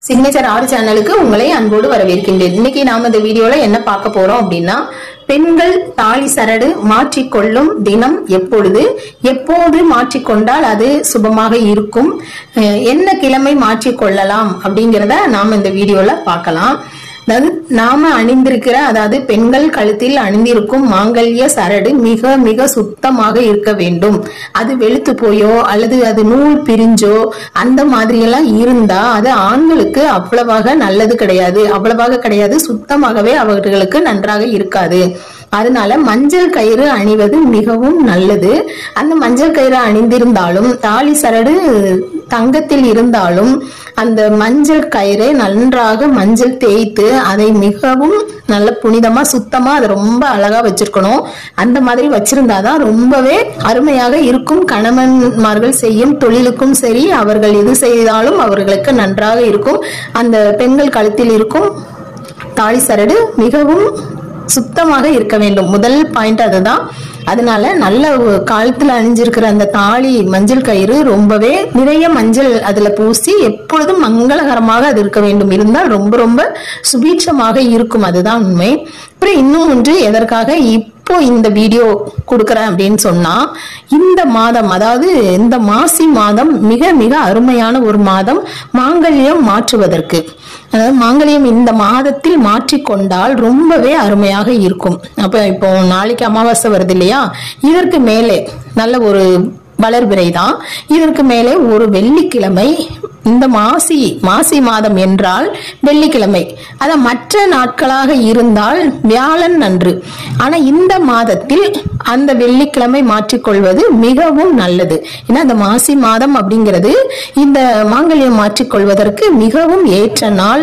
signature ஆறு சேனலுக்கு உங்களை அன்போடு வரவேற்கின்றேன் இன்னைக்கு நாம இந்த வீடியோல என்ன பார்க்க போறோம் அப்படின்னா பெண்கள் தாலி சரடு மாற்றிக்கொள்ளும் தினம் எப்பொழுது எப்போது மாற்றிக்கொண்டால் அது சுபமாக இருக்கும் அஹ் என்ன கிழமை மாற்றிக்கொள்ளலாம் அப்படிங்கிறத நாம இந்த வீடியோல பார்க்கலாம் அதாவது நாம அணிந்திருக்கிற அதாவது பெண்கள் கழுத்தில் அணிந்திருக்கும் மாங்கல்ய சரடு மிக மிக சுத்தமாக இருக்க வேண்டும் அது வெளுத்து போயோ அல்லது அது நூல் பிரிஞ்சோ அந்த மாதிரி எல்லாம் இருந்தா அது ஆண்களுக்கு அவ்வளவாக நல்லது கிடையாது அவ்வளவாக கிடையாது சுத்தமாகவே அவர்களுக்கு நன்றாக இருக்காது அதனால மஞ்சள் கயிறு அணிவது மிகவும் நல்லது அந்த மஞ்சள் கயிறு அணிந்திருந்தாலும் தாலி சரடு தங்கத்தில் இருந்தாலும் அந்த மஞ்சள் கயிறை நன்றாக மஞ்சள் தேய்த்து அதை மிகவும் நல்ல புனிதமா சுத்தமா அதை ரொம்ப அழகா வச்சிருக்கணும் அந்த மாதிரி வச்சிருந்தாதான் ரொம்பவே அருமையாக இருக்கும் கணவன்மார்கள் செய்யும் தொழிலுக்கும் சரி அவர்கள் எது செய்தாலும் அவர்களுக்கு நன்றாக இருக்கும் அந்த பெண்கள் கழுத்தில் இருக்கும் தாலி சரடு மிகவும் சுத்தமாக இருக்க வேண்டும் முதல் பாயிண்ட் அதுதான் அதனால நல்ல ஒரு காலத்துல அணிஞ்சிருக்கிற அந்த தாலி மஞ்சள் கயிறு ரொம்பவே நிறைய மஞ்சள் அதுல பூசி எப்பொழுதும் மங்களகரமாக அது இருக்க வேண்டும் இருந்தால் ரொம்ப ரொம்ப சுபீட்சமாக இருக்கும் அதுதான் உண்மை அப்புறம் இன்னும் ஒன்று எதற்காக இப்போ இந்த வீடியோ கொடுக்குறேன் அப்படின்னு சொன்னா இந்த மாதம் அதாவது இந்த மாசி மாதம் மிக மிக அருமையான ஒரு மாதம் மாங்கல்யம் மாற்றுவதற்கு அதாவது மாங்கல்யம் இந்த மாதத்தில் மாற்றிக்கொண்டால் ரொம்பவே அருமையாக இருக்கும் அப்ப இப்போ நாளைக்கு அமாவாசை வருது இல்லையா இதற்கு மேலே நல்ல ஒரு வளர்பிறை தான் இதற்கு மேலே ஒரு வெள்ளிக்கிழமை இந்த மாசி மாசி மாதம் என்றால் வெள்ளிக்கிழமை அத மற்ற நாட்களாக இருந்தால் வியாழன் நன்று ஆனா இந்த மாதத்தில் அந்த வெள்ளிக்கிழமை மாற்றிக்கொள்வது மிகவும் நல்லது ஏன்னா அந்த மாசி மாதம் அப்படிங்கிறது இந்த மாங்கல்யம் மாற்றிக்கொள்வதற்கு மிகவும் ஏற்ற நாள்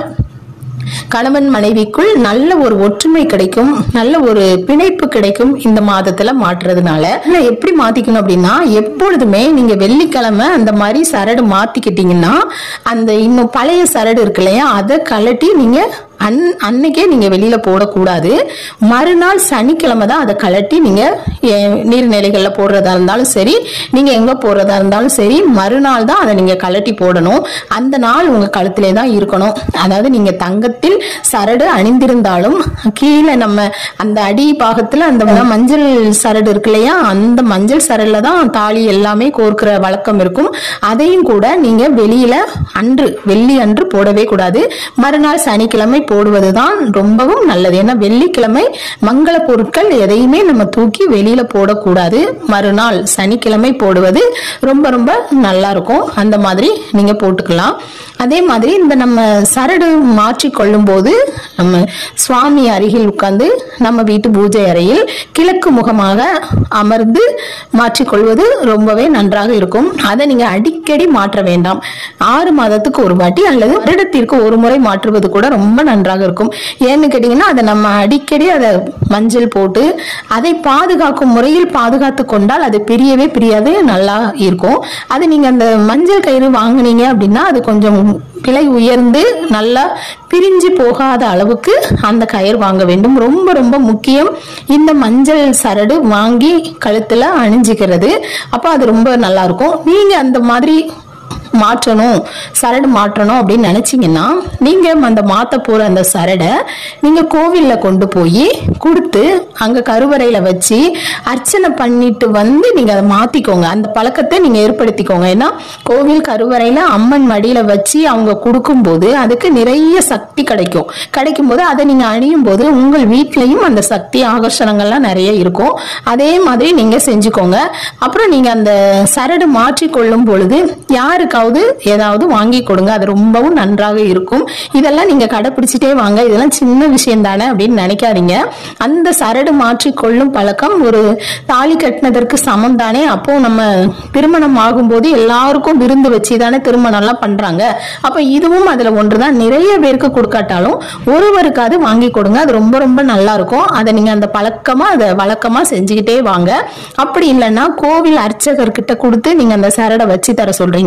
கணவன் மனைவிக்குள் நல்ல ஒரு ஒற்றுமை கிடைக்கும் நல்ல ஒரு பிணைப்பு கிடைக்கும் இந்த மாதத்துல மாற்றுறதுனால ஆனா எப்படி மாத்திக்கணும் அப்படின்னா எப்பொழுதுமே நீங்க வெள்ளிக்கிழமை அந்த மாதிரி சரடு மாத்திக்கிட்டீங்கன்னா அந்த இன்னும் பழைய சரடு இருக்கு இல்லையா அதை கலட்டி நீங்க அன் அன்னைக்கே நீங்க வெளியில போடக்கூடாது மறுநாள் சனிக்கிழமை தான் அதை கலட்டி நீங்க எ- நீர்நிலைகள்ல போடுறதா இருந்தாலும் சரி நீங்க எங்க போடுறதா இருந்தாலும் சரி மறுநாள் தான் அதை நீங்க கலட்டி போடணும் அந்த நாள் உங்க கழுத்திலே தான் இருக்கணும் அதாவது நீங்க தங்கத்தில் சரடு அணிந்திருந்தாலும் கீழே நம்ம அந்த அடி பாகத்துல அந்த மஞ்சள் சரடு இருக்கு இல்லையா அந்த மஞ்சள் சரடுல தான் தாலி எல்லாமே கோர்க்கிற வழக்கம் இருக்கும் அதையும் கூட நீங்க வெளியில அன்று வெள்ளி அன்று போடவே கூடாது மறுநாள் சனிக்கிழமை போடுவதுதான் ரொம்பவும் நல்லது ஏன்னா வெள்ளிக்கிழமை மங்கள பொருட்கள் எதையுமே நம்ம தூக்கி வெளியில போடக்கூடாது மறுநாள் சனிக்கிழமை போடுவது ரொம்ப ரொம்ப நல்லா இருக்கும் அந்த மாதிரி நீங்க போட்டுக்கலாம் அதே மாதிரி இந்த நம்ம சரடு மாற்றி கொள்ளும் போது நம்ம சுவாமி அருகில் உட்கார்ந்து நம்ம வீட்டு பூஜை அறையில் கிழக்கு முகமாக அமர்ந்து மாற்றிக்கொள்வது ரொம்பவே நன்றாக இருக்கும் அதை நீங்க அடிக்கடி மாற்ற வேண்டாம் ஆறு மாதத்துக்கு ஒரு வாட்டி அல்லது வருடத்திற்கு ஒரு முறை மாற்றுவது கூட ரொம்ப நன்றாக இருக்கும் ஏன்னு கேட்டீங்கன்னா அதை நம்ம அடிக்கடி அதை மஞ்சள் போட்டு அதை பாதுகாக்கும் முறையில் பாதுகாத்து கொண்டால் அது பிரியவே பிரியாது நல்லா இருக்கும் அது நீங்க அந்த மஞ்சள் கயிறு வாங்குனீங்க அப்படின்னா அது கொஞ்சம் விலை உயர்ந்து நல்லா பிரிஞ்சு போகாத அளவுக்கு அந்த கயிறு வாங்க வேண்டும் ரொம்ப ரொம்ப முக்கியம் இந்த மஞ்சள் சரடு வாங்கி கழுத்துல அணிஞ்சுக்கிறது அப்ப அது ரொம்ப நல்லா இருக்கும் நீங்க அந்த மாதிரி மாற்றணும் சரடு மாற்றணும் அப்படின்னு நினைச்சீங்கன்னா நீங்க அந்த மாத்த போற அந்த சரடை நீங்க கோவில்ல கொண்டு போய் கொடுத்து அங்க கருவறையில வச்சு அர்ச்சனை பண்ணிட்டு வந்து நீங்க அதை மாத்திக்கோங்க அந்த பழக்கத்தை நீங்க ஏற்படுத்திக்கோங்க ஏன்னா கோவில் கருவறையில அம்மன் மடியில வச்சு அவங்க கொடுக்கும்போது அதுக்கு நிறைய சக்தி கிடைக்கும் கிடைக்கும் போது அதை நீங்க அணியும் போது உங்கள் வீட்லயும் அந்த சக்தி ஆகர்ஷணங்கள்லாம் நிறைய இருக்கும் அதே மாதிரி நீங்க செஞ்சுக்கோங்க அப்புறம் நீங்க அந்த சரடு மாற்றி கொள்ளும் பொழுது யாருக்காவது ஏதாவது வாங்கி கொடுங்க அது ரொம்பவும் நன்றாக இருக்கும் இதெல்லாம் நீங்க கடைபிடிச்சிட்டே வாங்க இதெல்லாம் சின்ன விஷயம் தானே அப்படின்னு நினைக்காதீங்க அந்த சரடு மாற்றி கொள்ளும் பழக்கம் ஒரு தாலி கட்டினதற்கு சமம் தானே அப்போ நம்ம திருமணம் ஆகும்போது எல்லாருக்கும் விருந்து வச்சு தானே திருமணம் எல்லாம் பண்றாங்க அப்ப இதுவும் அதுல ஒன்றுதான் நிறைய பேருக்கு கொடுக்காட்டாலும் ஒருவருக்காவது வாங்கி கொடுங்க அது ரொம்ப ரொம்ப நல்லா இருக்கும் அதை நீங்க அந்த பழக்கமா அதை வழக்கமா செஞ்சுக்கிட்டே வாங்க அப்படி இல்லைன்னா கோவில் அர்ச்சகர்கிட்ட கொடுத்து நீங்க அந்த சரடை வச்சு தர சொல்றீங்கல்ல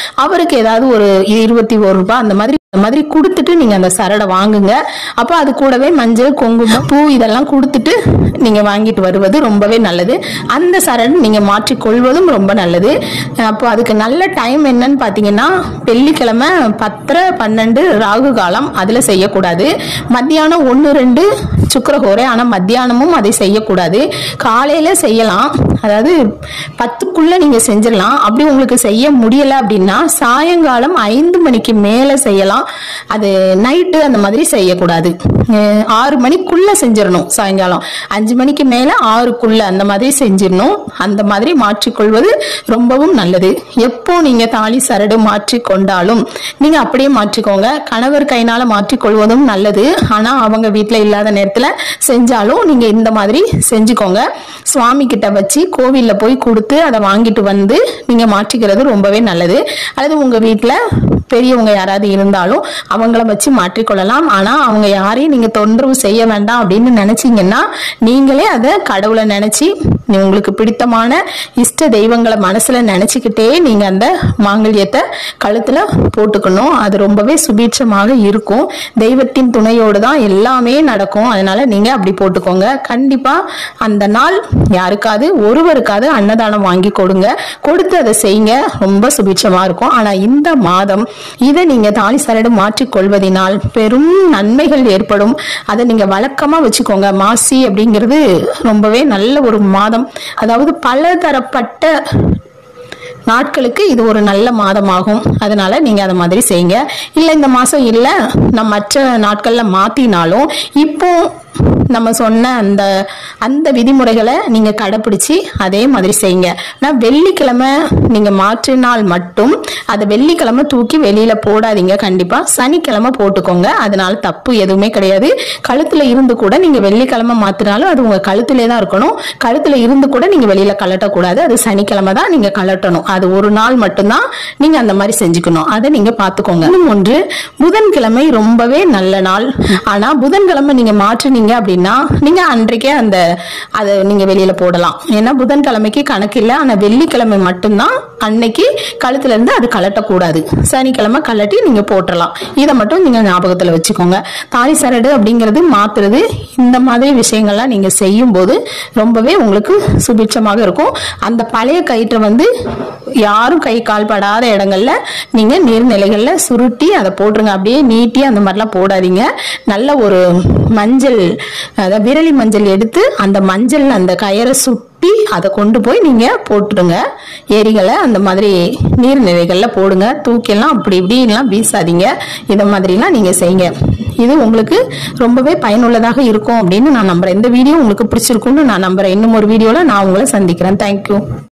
அவருக்கு ஏதாவது ஒரு இருபத்தி ஒரு ரூபாய் அந்த மாதிரி அந்த மாதிரி கொடுத்துட்டு நீங்க அந்த சரடை வாங்குங்க அப்போ அது கூடவே மஞ்சள் குங்குமம் பூ இதெல்லாம் கொடுத்துட்டு நீங்க வாங்கிட்டு வருவது ரொம்பவே நல்லது அந்த சரடு நீங்க மாற்றிக் கொள்வதும் ரொம்ப நல்லது அப்போ அதுக்கு நல்ல டைம் என்னன்னு பாத்தீங்கன்னா வெள்ளிக்கிழமை பத்தரை பன்னெண்டு ராகு காலம் அதுல செய்யக்கூடாது மத்தியானம் ஒன்று ரெண்டு சுக்கரஹோரை ஆனா மத்தியானமும் அதை செய்யக்கூடாது காலையில செய்யலாம் அதாவது பத்துக்குள்ள நீங்க செஞ்சிடலாம் அப்படி உங்களுக்கு செய்ய முடியல அப்படின்னா சாயங்காலம் ஐந்து மணிக்கு மேல செய்யலாம் அது நைட்டு அந்த மாதிரி செய்யக்கூடாது அஹ் ஆறு மணிக்குள்ள செஞ்சிடணும் சாயங்காலம் அஞ்சு மணிக்கு மேல ஆறுக்குள்ள அந்த மாதிரி செஞ்சிடணும் அந்த மாதிரி மாற்றிக்கொள்வது ரொம்பவும் நல்லது எப்போ நீங்க தாலி சரடு மாற்றிக்கொண்டாலும் நீங்க அப்படியே மாற்றிக்கோங்க கணவர் கைனால மாற்றிக்கொள்வதும் நல்லது ஆனா அவங்க வீட்ல இல்லாத நேரத்துல செஞ்சாலும் நீங்க இந்த மாதிரி செஞ்சுக்கோங்க சுவாமி கிட்ட வச்சு கோவில்ல போய் கொடுத்து அதை வாங்கிட்டு வந்து நீங்க மாற்றிக்கிறது ரொம்பவே நல்லது அல்லது உங்க வீட்ல பெரியவங்க யாராவது இருந்தாலும் அவங்கள வச்சு மாற்றிக்கொள்ளலாம் ஆனா அவங்க யாரையும் நீங்க தொந்தரவு செய்ய வேண்டாம் அப்படின்னு நினைச்சீங்கன்னா நீங்களே அதை கடவுளை நினைச்சு நீ உங்களுக்கு பிடித்தமான இஷ்ட தெய்வங்களை மனசுல நினைச்சுக்கிட்டே நீங்க அந்த மாங்கல்யத்தை கழுத்துல போட்டுக்கணும் அது ரொம்பவே சுபீட்சமாக இருக்கும் தெய்வத்தின் துணையோடு தான் எல்லாமே நடக்கும் அதனால நீங்க அப்படி போட்டுக்கோங்க கண்டிப்பா அந்த நாள் யாருக்காவது ஒருவருக்காவது அன்னதானம் வாங்கி கொடுங்க கொடுத்து அதை செய்யுங்க ரொம்ப சுபீட்சமா இருக்கும் ஆனா இந்த மாதம் இதை நீங்க தாலி சரடு மாற்றிக் கொள்வதினால் பெரும் நன்மைகள் ஏற்படும் அதை நீங்க வழக்கமா வச்சுக்கோங்க மாசி அப்படிங்கிறது ரொம்பவே நல்ல ஒரு மாதம் அதாவது பலதரப்பட்ட நாட்களுக்கு இது ஒரு நல்ல மாதமாகும் அதனால நீங்க அதை மாதிரி செய்யுங்க இல்ல இந்த மாசம் இல்ல நான் மற்ற நாட்கள்ல மாத்தினாலும் இப்போ நம்ம சொன்ன அந்த அந்த விதிமுறைகளை நீங்க கடைப்பிடிச்சு அதே மாதிரி செய்யுங்க நான் வெள்ளிக்கிழமை நீங்க மாற்றினால் மட்டும் அதை வெள்ளிக்கிழமை தூக்கி வெளியில போடாதீங்க கண்டிப்பா சனிக்கிழமை போட்டுக்கோங்க அதனால தப்பு எதுவுமே கிடையாது கழுத்துல இருந்து கூட நீங்க வெள்ளிக்கிழமை மாத்தினாலும் அது உங்க கழுத்திலே தான் இருக்கணும் கழுத்துல இருந்து கூட நீங்க வெளியில கலட்டக்கூடாது அது சனிக்கிழமை தான் நீங்க கலட்டணும் அது ஒரு நாள் மட்டும்தான் நீங்க அந்த மாதிரி செஞ்சுக்கணும் அதை நீங்க பாத்துக்கோங்க இன்னும் ஒன்று புதன்கிழமை ரொம்பவே நல்ல நாள் ஆனா புதன்கிழமை நீங்க மாற்றுனீங்க அப்படின்னா நீங்க அன்றைக்கே அந்த அதை நீங்க வெளியில போடலாம் ஏன்னா புதன்கிழமைக்கு கணக்கு இல்லை ஆனா வெள்ளிக்கிழமை மட்டும்தான் அன்னைக்கு கழுத்துல இருந்து அது கலட்டக்கூடாது சனிக்கிழமை கலட்டி நீங்க போட்டுறலாம் இதை மட்டும் நீங்க ஞாபகத்துல வச்சுக்கோங்க தாலி சரடு அப்படிங்கிறது மாத்துறது இந்த மாதிரி விஷயங்கள்லாம் நீங்க செய்யும் போது ரொம்பவே உங்களுக்கு சுபிட்சமாக இருக்கும் அந்த பழைய கயிற்றை வந்து யாரும் கை கால் படாத இடங்கள்ல நீங்க நீர்நிலைகள்ல சுருட்டி அதை போட்டுருங்க அப்படியே நீட்டி அந்த மாதிரிலாம் போடாதீங்க நல்ல ஒரு மஞ்சள் அதாவது விரலி மஞ்சள் எடுத்து அந்த மஞ்சள் அந்த கயரை சுட்டி அதை கொண்டு போய் நீங்க போட்டுடுங்க ஏரிகளை அந்த மாதிரி நீர்நிலைகள்ல போடுங்க தூக்கிலாம் அப்படி இப்படிலாம் வீசாதீங்க இதை மாதிரிலாம் நீங்க செய்யுங்க இது உங்களுக்கு ரொம்பவே பயனுள்ளதாக இருக்கும் அப்படின்னு நான் நம்புறேன் இந்த வீடியோ உங்களுக்கு பிடிச்சிருக்கும்னு நான் நம்புறேன் இன்னும் ஒரு வீடியோல நான் உங்களை சந்திக்கிறேன் தேங்க்யூ